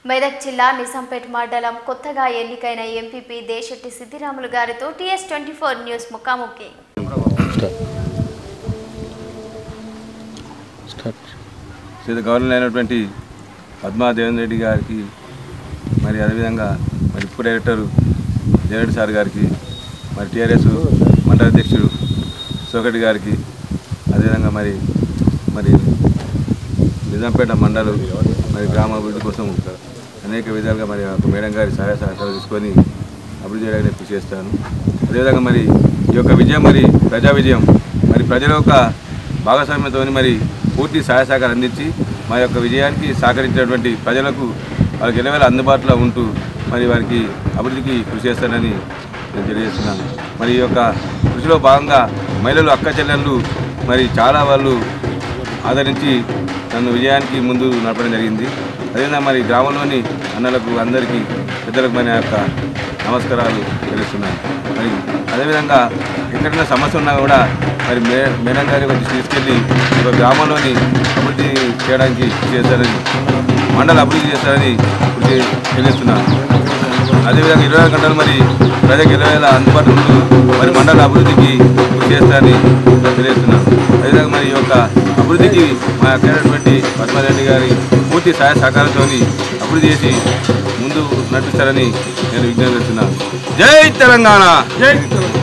మెదక్ జిల్లా నిజాంపేట్ మండలం కొత్తగా ఎన్నికైన ఎంపీపీ దేశెట్టి సిద్దిరాములు గారితో టీఎస్ ట్వంటీ ఫోర్ న్యూస్ ముఖాముఖి శ్రీ గవర్నర్ అయినటువంటి పద్మా దేవేంద్ర రెడ్డి గారికి మరి అదేవిధంగా మరి ఇప్పుడు డైరెక్టర్ దేవరెడ్డి సార్ గారికి మరి టీఆర్ఎస్ మండల అధ్యక్షుడు సోకటి గారికి అదేవిధంగా మరి మరి నిజాంపేట మండలం మరి గ్రామ అభివృద్ధి కోసం అనేక విధాలుగా మరి ఒక మేడం గారి సహాయ సహకారాలు తీసుకొని అభివృద్ధి చేయడానికి కృషి చేస్తాను అదేవిధంగా మరి ఈ యొక్క విజయం మరి ప్రజా విజయం మరి ప్రజల యొక్క భాగస్వామ్యంతో మరి పూర్తి సహాయ సహకారం అందించి మా యొక్క విజయానికి సహకరించినటువంటి ప్రజలకు వాళ్ళకి ఎలవేళ అందుబాటులో ఉంటూ మరి వారికి అభివృద్ధికి కృషి చేస్తానని నేను తెలియజేస్తున్నాను మరి ఈ యొక్క కృషిలో భాగంగా మహిళలు అక్క చెల్లెళ్ళు మరి చాలా వాళ్ళు ఆదరించి నన్ను విజయానికి ముందు నడపడం జరిగింది అదేవిధంగా మరి గ్రామంలోని అన్నలకు అందరికీ పెద్దలకు మరి నా యొక్క నమస్కారాలు తెలుస్తున్నాను మరి అదేవిధంగా ఎక్కడైనా సమస్య ఉన్నా కూడా మరి మే మేడం గారి వచ్చి తీసుకెళ్ళి ఒక గ్రామంలోని అభివృద్ధి చేయడానికి కృషి చేస్తారని మండల అభివృద్ధి చేస్తారని కృషి తెలియజేస్తున్నాను అదేవిధంగా ఇరవై ఆరు గంటలు మరి ప్రజలకు ఇరవై వేల అందుబాటులో ఉంటూ మరి మండల అభివృద్ధికి కృషి చేస్తారని తెలియజేస్తున్నాను అదేవిధంగా మరి ఈ యొక్క అభివృద్ధికి మా అక్కడటువంటి పద్మారెడ్డి గారి పూర్తి సహాయ సహకారంతో అభివృద్ధి చేసి ముందు నడిపిస్తారని నేను విజ్ఞప్తి చేస్తున్నాను జై తెలంగాణ జై తెలంగాణ